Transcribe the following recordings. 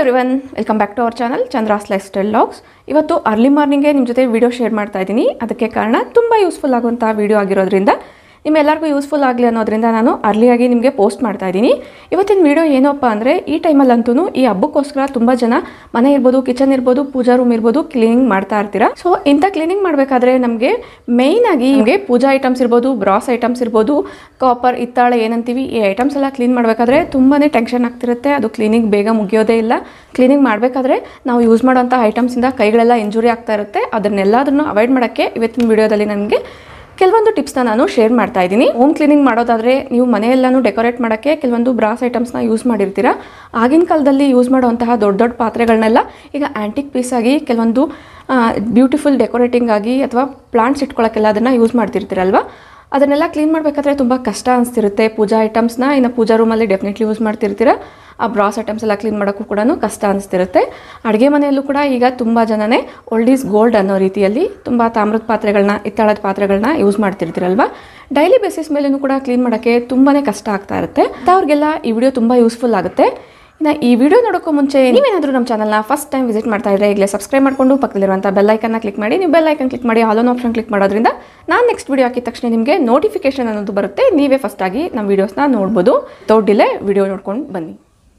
everyone welcome back to our channel Chandra's lifestyle logs ಇವತ್ತು early ಮಾರ್ನಿಂಗೇ ನಿಮ್ಮ ಜೊತೆ ವಿಡಿಯೋ ಶೇರ್ ಮಾಡ್ತಾ ಇದ್ದೀನಿ ಅದಕ್ಕೆ ಕಾರಣ ತುಂಬ ಯೂಸ್ಫುಲ್ ಆಗುವಂಥ ವಿಡಿಯೋ ಆಗಿರೋದ್ರಿಂದ ನಿಮ್ಮೆಲ್ಲರಿಗೂ ಯೂಸ್ಫುಲ್ ಆಗಲಿ ಅನ್ನೋದ್ರಿಂದ ನಾನು ಅರ್ಲಿಯಾಗಿ ನಿಮಗೆ ಪೋಸ್ಟ್ ಮಾಡ್ತಾ ಇದ್ದೀನಿ ಇವತ್ತಿನ ವಿಡಿಯೋ ಏನಪ್ಪ ಅಂದರೆ ಈ ಟೈಮಲ್ಲಂತೂ ಈ ಹಬ್ಬಕ್ಕೋಸ್ಕರ ತುಂಬ ಜನ ಮನೆ ಇರ್ಬೋದು ಕಿಚನ್ ಇರ್ಬೋದು ಪೂಜಾ ರೂಮ್ ಇರ್ಬೋದು ಕ್ಲೀನಿಂಗ್ ಮಾಡ್ತಾ ಇರ್ತೀರಾ ಸೊ ಇಂಥ ಕ್ಲೀನಿಂಗ್ ಮಾಡಬೇಕಾದ್ರೆ ನಮಗೆ ಮೇಯ್ನ್ ಆಗಿ ನಿಮಗೆ ಪೂಜಾ ಐಟಮ್ಸ್ ಇರ್ಬೋದು ಬ್ರಾಸ್ ಐಟಮ್ಸ್ ಇರ್ಬೋದು ಕಾಪರ್ ಹಿತ್ತಾಳೆ ಏನಂತೀವಿ ಈ ಐಟಮ್ಸ್ ಎಲ್ಲ ಕ್ಲೀನ್ ಮಾಡಬೇಕಾದ್ರೆ ತುಂಬಾ ಟೆನ್ಷನ್ ಆಗ್ತಿರುತ್ತೆ ಅದು ಕ್ಲೀನಿಂಗ್ ಬೇಗ ಮುಗಿಯೋದೇ ಇಲ್ಲ ಕ್ಲೀನಿಂಗ್ ಮಾಡಬೇಕಾದ್ರೆ ನಾವು ಯೂಸ್ ಮಾಡೋಂಥ ಐಟಮ್ಸಿಂದ ಕೈಗಳೆಲ್ಲ ಇಂಜುರಿ ಆಗ್ತಾ ಇರುತ್ತೆ ಅದನ್ನೆಲ್ಲದನ್ನು ಅವಾಯ್ಡ್ ಮಾಡೋಕ್ಕೆ ಇವತ್ತಿನ ವಿಡಿಯೋದಲ್ಲಿ ನನಗೆ ಕೆಲವೊಂದು ಟಿಪ್ಸ್ನ ನಾನು ಶೇರ್ ಮಾಡ್ತಾ ಇದ್ದೀನಿ ಹೋಮ್ ಕ್ಲೀನಿಂಗ್ ಮಾಡೋದಾದರೆ ನೀವು ಮನೆಯೆಲ್ಲನೂ ಡೆಕೋರೇಟ್ ಮಾಡೋಕ್ಕೆ ಕೆಲವೊಂದು ಬ್ರಾಸ್ ಐಟಮ್ಸ್ನ ಯೂಸ್ ಮಾಡಿರ್ತೀರಾ ಆಗಿನ ಕಾಲದಲ್ಲಿ ಯೂಸ್ ಮಾಡುವಂತಹ ದೊಡ್ಡ ದೊಡ್ಡ ಪಾತ್ರೆಗಳನ್ನೆಲ್ಲ ಈಗ ಆ್ಯಂಟಿಕ್ ಪೀಸ್ ಆಗಿ ಕೆಲವೊಂದು ಬ್ಯೂಟಿಫುಲ್ ಡೆಕೋರೇಟಿಂಗ್ ಆಗಿ ಅಥವಾ ಪ್ಲಾಂಟ್ಸ್ ಇಟ್ಕೊಳ್ಳೋಕ್ಕೆಲ್ಲ ಅದನ್ನು ಯೂಸ್ ಮಾಡ್ತಿರ್ತೀರಲ್ವ ಅದನ್ನೆಲ್ಲ ಕ್ಲೀನ್ ಮಾಡಬೇಕಾದ್ರೆ ತುಂಬ ಕಷ್ಟ ಅನಿಸ್ತಿರುತ್ತೆ ಪೂಜಾ ಐಟಮ್ಸ್ನ ಇನ್ನು ಪೂಜಾ ರೂಮಲ್ಲಿ ಡೆಫಿನೆಟ್ಲಿ ಯೂಸ್ ಮಾಡ್ತಿರ್ತೀರ ಆ ಬ್ರಾಸ್ ಐಟಮ್ಸ್ ಎಲ್ಲ ಕ್ಲೀನ್ ಮಾಡೋಕ್ಕೂ ಕೂಡ ಕಷ್ಟ ಅನಿಸ್ತಿರುತ್ತೆ ಅಡುಗೆ ಮನೆಯಲ್ಲೂ ಕೂಡ ಈಗ ತುಂಬ ಜನನೇ ಓಲ್ಡ್ ಈಸ್ ಗೋಲ್ಡ್ ಅನ್ನೋ ರೀತಿಯಲ್ಲಿ ತುಂಬ ತಾಮ್ರದ ಪಾತ್ರೆಗಳನ್ನ ಹಿತ್ತಾಳದ ಪಾತ್ರೆಗಳನ್ನ ಯೂಸ್ ಮಾಡ್ತಿರ್ತೀರಲ್ವ ಡೈಲಿ ಬೇಸಿಸ್ ಮೇಲೂ ಕೂಡ ಕ್ಲೀನ್ ಮಾಡೋಕ್ಕೆ ತುಂಬಾ ಕಷ್ಟ ಆಗ್ತಾ ಇರುತ್ತೆ ಅವ್ರಿಗೆಲ್ಲ ಈ ವಿಡಿಯೋ ತುಂಬ ಯೂಸ್ಫುಲ್ ಆಗುತ್ತೆ ಇನ್ನು ಈ ವಿಡಿಯೋ ನೋಡೋಕ್ಕೂ ಮುಂಚೆ ನೀವೇನಾದರೂ ನಮ್ಮ ಚಾನಲ್ನ ಫಸ್ಟ್ ಟೈಮ್ ವಿಸಿಟ್ ಮಾಡ್ತಾ ಇದ್ರೆ ಈಗಲೇ ಸಬ್ಸ್ಕ್ರೈಬ್ ಮಾಡಿಕೊಂಡು ಪಕ್ಕದಲ್ಲಿರುವಂಥ ಬೆಲ್ ಐಕನ್ನ ಕ್ಲಿಕ್ ಮಾಡಿ ನೀವು ಬೆಲ್ ಐಕನ್ ಕ್ಲಿಕ್ ಮಾಡಿ ಆಲ್ ಆನ್ ಆಪ್ಷನ್ ಕ್ಲಿಕ್ ಮಾಡೋದ್ರಿಂದ ನಾನು ನೆಕ್ಸ್ಟ್ ವಿಡಿಯೋ ಹಾಕಿದ ತಕ್ಷಣ ನಿಮಗೆ ನೋಟಿಫಿಕೇಶನ್ ಅನ್ನೋದು ಬರುತ್ತೆ ನೀವೇ ಫಸ್ಟ್ ಆಗಿ ನಮ್ಮ ವೀಡಿಯೋಸ್ನ ನೋಡ್ಬೋದು ದೊಡ್ಡಿಲ್ಲೇ ವಿಡಿಯೋ ನೋಡ್ಕೊಂಡು ಬನ್ನಿ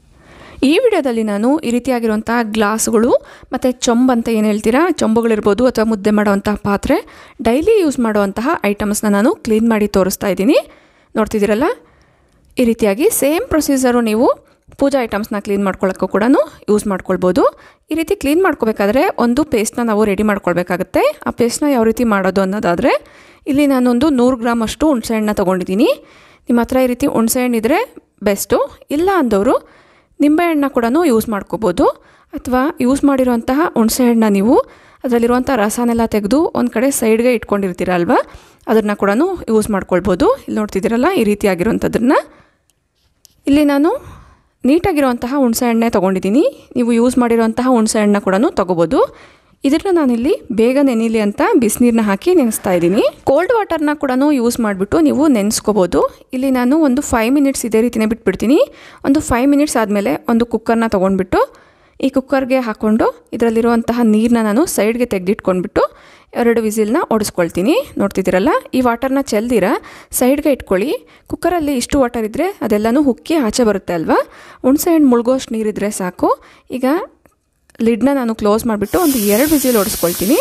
ಈ ವಿಡಿಯೋದಲ್ಲಿ ನಾನು ಈ ರೀತಿಯಾಗಿರುವಂಥ ಗ್ಲಾಸ್ಗಳು ಮತ್ತು ಚೊಂಬ್ ಅಂತ ಏನು ಹೇಳ್ತೀರಾ ಚೊಂಬುಗಳಿರ್ಬೋದು ಅಥವಾ ಮುದ್ದೆ ಮಾಡೋವಂತಹ ಪಾತ್ರೆ ಡೈಲಿ ಯೂಸ್ ಮಾಡುವಂತಹ ಐಟಮ್ಸ್ನ ನಾನು ಕ್ಲೀನ್ ಮಾಡಿ ತೋರಿಸ್ತಾ ಇದ್ದೀನಿ ನೋಡ್ತಿದ್ದೀರಲ್ಲ ಈ ರೀತಿಯಾಗಿ ಸೇಮ್ ಪ್ರೊಸೀಜರು ನೀವು ಪೂಜಾ ಐಟಮ್ಸ್ನ ಕ್ಲೀನ್ ಮಾಡ್ಕೊಳ್ಳೋಕ್ಕೂ ಕೂಡ ಯೂಸ್ ಮಾಡ್ಕೊಳ್ಬೋದು ಈ ರೀತಿ ಕ್ಲೀನ್ ಮಾಡ್ಕೋಬೇಕಾದ್ರೆ ಒಂದು ಪೇಸ್ಟ್ನ ನಾವು ರೆಡಿ ಮಾಡ್ಕೊಳ್ಬೇಕಾಗತ್ತೆ ಆ ಪೇಸ್ಟ್ನ ಯಾವ ರೀತಿ ಮಾಡೋದು ಅನ್ನೋದಾದರೆ ಇಲ್ಲಿ ನಾನೊಂದು ನೂರು ಗ್ರಾಮ್ ಅಷ್ಟು ಹುಣಸೆಹಣ್ಣು ತೊಗೊಂಡಿದ್ದೀನಿ ನಿಮ್ಮ ಹತ್ರ ಈ ರೀತಿ ಹುಣಸೆಹಣ್ಣು ಇದ್ದರೆ ಬೆಸ್ಟು ಇಲ್ಲ ಅಂದವರು ನಿಂಬೆಹಣ್ಣು ಕೂಡ ಯೂಸ್ ಮಾಡ್ಕೋಬೋದು ಅಥವಾ ಯೂಸ್ ಮಾಡಿರೋಂತಹ ಹುಣಸೆಹಣ್ಣು ನೀವು ಅದರಲ್ಲಿರುವಂಥ ರಸನೆಲ್ಲ ತೆಗೆದು ಒಂದು ಕಡೆ ಸೈಡ್ಗೆ ಇಟ್ಕೊಂಡಿರ್ತೀರ ಅಲ್ವಾ ಅದನ್ನು ಕೂಡ ಯೂಸ್ ಮಾಡ್ಕೊಳ್ಬೋದು ಇಲ್ಲಿ ನೋಡ್ತಿದ್ದೀರಲ್ಲ ಈ ರೀತಿಯಾಗಿರುವಂಥದ್ದನ್ನು ಇಲ್ಲಿ ನಾನು ನೀಟಾಗಿರುವಂತಹ ಹುಣಸೆಹಣ್ಣೆ ತೊಗೊಂಡಿದ್ದೀನಿ ನೀವು ಯೂಸ್ ಮಾಡಿರೋಂತಹ ಹುಣಸೆಹಣ್ಣು ಕೂಡ ತೊಗೋಬೋದು ಇದನ್ನು ನಾನಿಲ್ಲಿ ಬೇಗ ನೆನೀಲಿ ಅಂತ ಬಿಸಿನೀರನ್ನ ಹಾಕಿ ನೆನೆಸ್ತಾ ಇದ್ದೀನಿ ಕೋಲ್ಡ್ ವಾಟರ್ನ ಕೂಡ ಯೂಸ್ ಮಾಡಿಬಿಟ್ಟು ನೀವು ನೆನೆಸ್ಕೋಬೋದು ಇಲ್ಲಿ ನಾನು ಒಂದು ಫೈವ್ ಮಿನಿಟ್ಸ್ ಇದೇ ರೀತಿನೇ ಬಿಟ್ಬಿಡ್ತೀನಿ ಒಂದು ಫೈವ್ ಮಿನಿಟ್ಸ್ ಆದಮೇಲೆ ಒಂದು ಕುಕ್ಕರ್ನ ತೊಗೊಂಡ್ಬಿಟ್ಟು ಈ ಕುಕ್ಕರ್ಗೆ ಹಾಕ್ಕೊಂಡು ಇದರಲ್ಲಿರುವಂತಹ ನೀರನ್ನ ನಾನು ಸೈಡ್ಗೆ ತೆಗೆದಿಟ್ಕೊಂಡ್ಬಿಟ್ಟು ಎರಡು ವಿಸಿಲ್ನ ಓಡಿಸ್ಕೊಳ್ತೀನಿ ನೋಡ್ತಿದ್ದೀರಲ್ಲ ಈ ವಾಟರ್ನ ಚೆಲ್ದಿರ ಸೈಡ್ಗೆ ಇಟ್ಕೊಳ್ಳಿ ಕುಕ್ಕರಲ್ಲಿ ಇಷ್ಟು ವಾಟರ್ ಇದ್ದರೆ ಅದೆಲ್ಲನೂ ಹುಕ್ಕಿ ಆಚೆ ಬರುತ್ತೆ ಅಲ್ವಾ ಹುಣಸೆಹಣ್ಣು ಮುಳುಗೋಷ್ಟು ನೀರಿದ್ರೆ ಸಾಕು ಈಗ ಲಿಡ್ನ ನಾನು ಕ್ಲೋಸ್ ಮಾಡಿಬಿಟ್ಟು ಒಂದು ಎರಡು ವಿಸಿಲ್ ಓಡಿಸ್ಕೊಳ್ತೀನಿ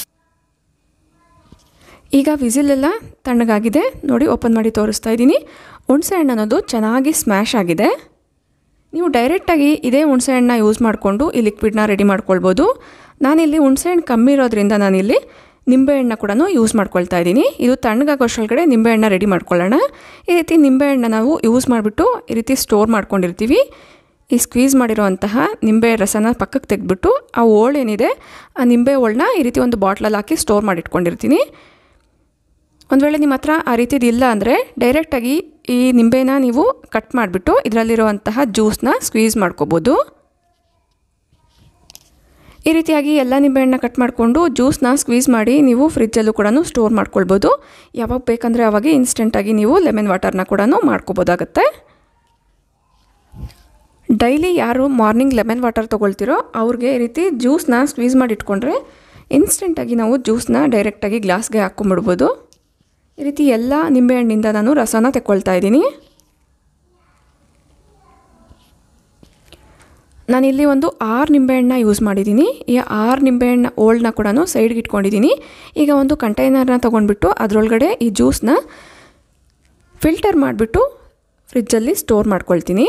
ಈಗ ವಿಸಿಲೆಲ್ಲ ತಣ್ಣಗಾಗಿದೆ ನೋಡಿ ಓಪನ್ ಮಾಡಿ ತೋರಿಸ್ತಾ ಇದ್ದೀನಿ ಹುಣಸೆಹಣ್ಣು ಅನ್ನೋದು ಚೆನ್ನಾಗಿ ಸ್ಮ್ಯಾಶ್ ಆಗಿದೆ ನೀವು ಡೈರೆಕ್ಟಾಗಿ ಇದೇ ಹುಣಸೆಹಣ್ಣನ್ನ ಯೂಸ್ ಮಾಡಿಕೊಂಡು ಈ ಲಿಕ್ವಿಡ್ನ ರೆಡಿ ಮಾಡ್ಕೊಳ್ಬೋದು ನಾನಿಲ್ಲಿ ಹುಣಸೆಹಣ್ಣು ಕಮ್ಮಿ ಇರೋದ್ರಿಂದ ನಾನಿಲ್ಲಿ ನಿಂಬೆಹಣ್ಣು ಕೂಡ ಯೂಸ್ ಮಾಡ್ಕೊಳ್ತಾ ಇದ್ದೀನಿ ಇದು ತಣ್ಣಗಾಗೋಷ್ಟೊಳಗಡೆ ನಿಂಬೆಹಣ್ಣ ರೆಡಿ ಮಾಡ್ಕೊಳ್ಳೋಣ ಈ ರೀತಿ ನಿಂಬೆಹಣ್ಣು ನಾವು ಯೂಸ್ ಮಾಡಿಬಿಟ್ಟು ಈ ರೀತಿ ಸ್ಟೋರ್ ಮಾಡ್ಕೊಂಡಿರ್ತೀವಿ ಈ ಸ್ಕ್ವೀಸ್ ಮಾಡಿರೋವಂತಹ ನಿಂಬೆ ರಸನ ಪಕ್ಕಕ್ಕೆ ತೆಗೆದ್ಬಿಟ್ಟು ಆ ಓಳು ಏನಿದೆ ಆ ನಿಂಬೆ ಓಳನ್ನ ಈ ರೀತಿ ಒಂದು ಬಾಟ್ಲಲ್ಲಿ ಹಾಕಿ ಸ್ಟೋರ್ ಮಾಡಿಟ್ಕೊಂಡಿರ್ತೀನಿ ಒಂದು ವೇಳೆ ನಿಮ್ಮ ಹತ್ರ ಆ ರೀತಿದು ಇಲ್ಲ ಅಂದರೆ ಡೈರೆಕ್ಟಾಗಿ ಈ ನಿಂಬೆನ ನೀವು ಕಟ್ ಮಾಡಿಬಿಟ್ಟು ಇದರಲ್ಲಿರುವಂತಹ ಜ್ಯೂಸ್ನ ಸ್ಕ್ವೀಸ್ ಮಾಡ್ಕೋಬೋದು ಈ ರೀತಿಯಾಗಿ ಎಲ್ಲ ನಿಂಬೆಹಣ್ಣನ್ನ ಕಟ್ ಮಾಡಿಕೊಂಡು ಜ್ಯೂಸ್ನ ಸ್ಕ್ವೀಸ್ ಮಾಡಿ ನೀವು ಫ್ರಿಜ್ಜಲ್ಲೂ ಕೂಡ ಸ್ಟೋರ್ ಮಾಡ್ಕೊಳ್ಬೋದು ಯಾವಾಗ ಬೇಕಂದರೆ ಅವಾಗ ಇನ್ಸ್ಟೆಂಟಾಗಿ ನೀವು ಲೆಮನ್ ವಾಟರ್ನ ಕೂಡ ಮಾಡ್ಕೋಬೋದಾಗತ್ತೆ ಡೈಲಿ ಯಾರು ಮಾರ್ನಿಂಗ್ ಲೆಮನ್ ವಾಟರ್ ತೊಗೊಳ್ತಿರೋ ಅವ್ರಿಗೆ ಈ ರೀತಿ ಜ್ಯೂಸ್ನ ಸ್ಕ್ವೀಸ್ ಮಾಡಿ ಇಟ್ಕೊಂಡ್ರೆ ಇನ್ಸ್ಟೆಂಟಾಗಿ ನಾವು ಜ್ಯೂಸ್ನ ಡೈರೆಕ್ಟಾಗಿ ಗ್ಲಾಸ್ಗೆ ಹಾಕ್ಕೊಂಬಿಡ್ಬೋದು ಈ ರೀತಿ ಎಲ್ಲ ನಿಂಬೆಹಣ್ಣಿಂದ ನಾನು ರಸನ ತೆಕ್ಕೊಳ್ತಾ ಇದ್ದೀನಿ ನಾನಿಲ್ಲಿ ಒಂದು ಆರು ನಿಂಬೆಹಣ್ಣನ್ನ ಯೂಸ್ ಮಾಡಿದ್ದೀನಿ ಈ ಆರು ನಿಂಬೆಹಣ್ಣು ಓಲ್ಡ್ನ ಕೂಡ ಸೈಡ್ಗೆ ಇಟ್ಕೊಂಡಿದ್ದೀನಿ ಈಗ ಒಂದು ಕಂಟೈನರ್ನ ತೊಗೊಂಡ್ಬಿಟ್ಟು ಅದರೊಳಗಡೆ ಈ ಜ್ಯೂಸ್ನ ಫಿಲ್ಟರ್ ಮಾಡಿಬಿಟ್ಟು ಫ್ರಿಜ್ಜಲ್ಲಿ ಸ್ಟೋರ್ ಮಾಡ್ಕೊಳ್ತೀನಿ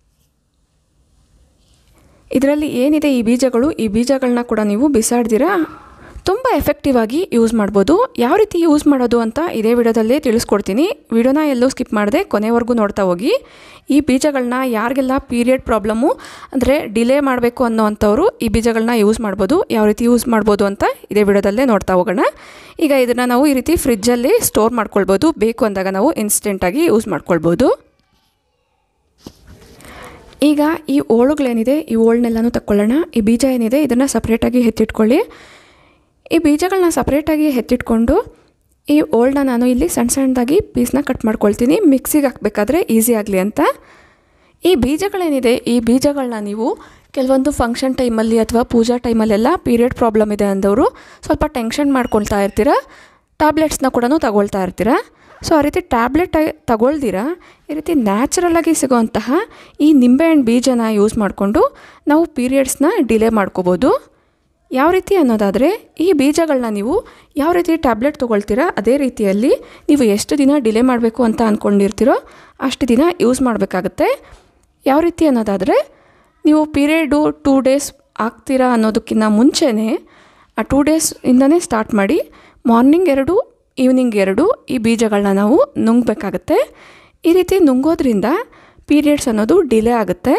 ಇದರಲ್ಲಿ ಏನಿದೆ ಈ ಬೀಜಗಳು ಈ ಬೀಜಗಳನ್ನ ಕೂಡ ನೀವು ಬಿಸಾಡ್ದಿರಾ ತುಂಬ ಎಫೆಕ್ಟಿವ್ ಆಗಿ ಯೂಸ್ ಮಾಡ್ಬೋದು ಯಾವ ರೀತಿ ಯೂಸ್ ಮಾಡೋದು ಅಂತ ಇದೇ ವಿಡಿಯೋದಲ್ಲಿ ತಿಳಿಸ್ಕೊಡ್ತೀನಿ ವಿಡಿಯೋನ ಎಲ್ಲೂ ಸ್ಕಿಪ್ ಮಾಡದೆ ಕೊನೆವರೆಗೂ ನೋಡ್ತಾ ಹೋಗಿ ಈ ಬೀಜಗಳನ್ನ ಯಾರಿಗೆಲ್ಲ ಪೀರಿಯಡ್ ಪ್ರಾಬ್ಲಮ್ಮು ಅಂದರೆ ಡಿಲೇ ಮಾಡಬೇಕು ಅನ್ನೋವಂಥವ್ರು ಈ ಬೀಜಗಳನ್ನ ಯೂಸ್ ಮಾಡ್ಬೋದು ಯಾವ ರೀತಿ ಯೂಸ್ ಮಾಡ್ಬೋದು ಅಂತ ಇದೇ ವಿಡಿಯೋದಲ್ಲೇ ನೋಡ್ತಾ ಹೋಗೋಣ ಈಗ ಇದನ್ನು ನಾವು ಈ ರೀತಿ ಫ್ರಿಜ್ಜಲ್ಲಿ ಸ್ಟೋರ್ ಮಾಡ್ಕೊಳ್ಬೋದು ಬೇಕು ಅಂದಾಗ ನಾವು ಇನ್ಸ್ಟೆಂಟಾಗಿ ಯೂಸ್ ಮಾಡ್ಕೊಳ್ಬೋದು ಈಗ ಈ ಓಳುಗಳೇನಿದೆ ಈ ಓಳನ್ನೆಲ್ಲನೂ ತಕ್ಕೊಳ್ಳೋಣ ಈ ಬೀಜ ಏನಿದೆ ಇದನ್ನು ಸಪ್ರೇಟಾಗಿ ಎತ್ತಿಟ್ಕೊಳ್ಳಿ ಈ ಬೀಜಗಳನ್ನ ಸಪ್ರೇಟಾಗಿ ಎತ್ತಿಟ್ಕೊಂಡು ಈ ಓಲ್ಡ್ನ ನಾನು ಇಲ್ಲಿ ಸಣ್ಣ ಸಣ್ಣದಾಗಿ ಪೀಸ್ನ ಕಟ್ ಮಾಡ್ಕೊಳ್ತೀನಿ ಮಿಕ್ಸಿಗೆ ಹಾಕಬೇಕಾದ್ರೆ ಈಸಿ ಆಗಲಿ ಅಂತ ಈ ಬೀಜಗಳೇನಿದೆ ಈ ಬೀಜಗಳನ್ನ ನೀವು ಕೆಲವೊಂದು ಫಂಕ್ಷನ್ ಟೈಮಲ್ಲಿ ಅಥವಾ ಪೂಜಾ ಟೈಮಲ್ಲೆಲ್ಲ ಪೀರಿಯಡ್ ಪ್ರಾಬ್ಲಮ್ ಇದೆ ಅಂದವರು ಸ್ವಲ್ಪ ಟೆನ್ಷನ್ ಮಾಡ್ಕೊಳ್ತಾ ಇರ್ತೀರ ಟ್ಯಾಬ್ಲೆಟ್ಸ್ನ ಕೂಡ ತಗೊಳ್ತಾ ಇರ್ತೀರ ಸೊ ಆ ರೀತಿ ಟ್ಯಾಬ್ಲೆಟ್ ತಗೊಳ್ದಿರ ಈ ರೀತಿ ನ್ಯಾಚುರಲಾಗಿ ಸಿಗೋವಂತಹ ಈ ನಿಂಬೆಹಣ್ಣು ಬೀಜನ ಯೂಸ್ ಮಾಡಿಕೊಂಡು ನಾವು ಪೀರಿಯಡ್ಸ್ನ ಡಿಲೇ ಮಾಡ್ಕೋಬೋದು ಯಾವ ರೀತಿ ಅನ್ನೋದಾದರೆ ಈ ಬೀಜಗಳನ್ನ ನೀವು ಯಾವ ರೀತಿ ಟ್ಯಾಬ್ಲೆಟ್ ತೊಗೊಳ್ತೀರಾ ಅದೇ ರೀತಿಯಲ್ಲಿ ನೀವು ಎಷ್ಟು ದಿನ ಡಿಲೇ ಮಾಡಬೇಕು ಅಂತ ಅಂದ್ಕೊಂಡಿರ್ತೀರೋ ಅಷ್ಟು ದಿನ ಯೂಸ್ ಮಾಡಬೇಕಾಗತ್ತೆ ಯಾವ ರೀತಿ ಅನ್ನೋದಾದರೆ ನೀವು ಪೀರಿಯಡು ಟೂ ಡೇಸ್ ಆಗ್ತೀರಾ ಅನ್ನೋದಕ್ಕಿಂತ ಮುಂಚೆನೇ ಆ ಟೂ ಡೇಸಿಂದನೇ ಸ್ಟಾರ್ಟ್ ಮಾಡಿ ಮಾರ್ನಿಂಗ್ ಎರಡು ಈವ್ನಿಂಗ್ ಎರಡು ಈ ಬೀಜಗಳನ್ನ ನಾವು ನುಂಗಬೇಕಾಗತ್ತೆ ಈ ರೀತಿ ನುಂಗೋದ್ರಿಂದ ಪೀರಿಯಡ್ಸ್ ಅನ್ನೋದು ಡಿಲೇ ಆಗುತ್ತೆ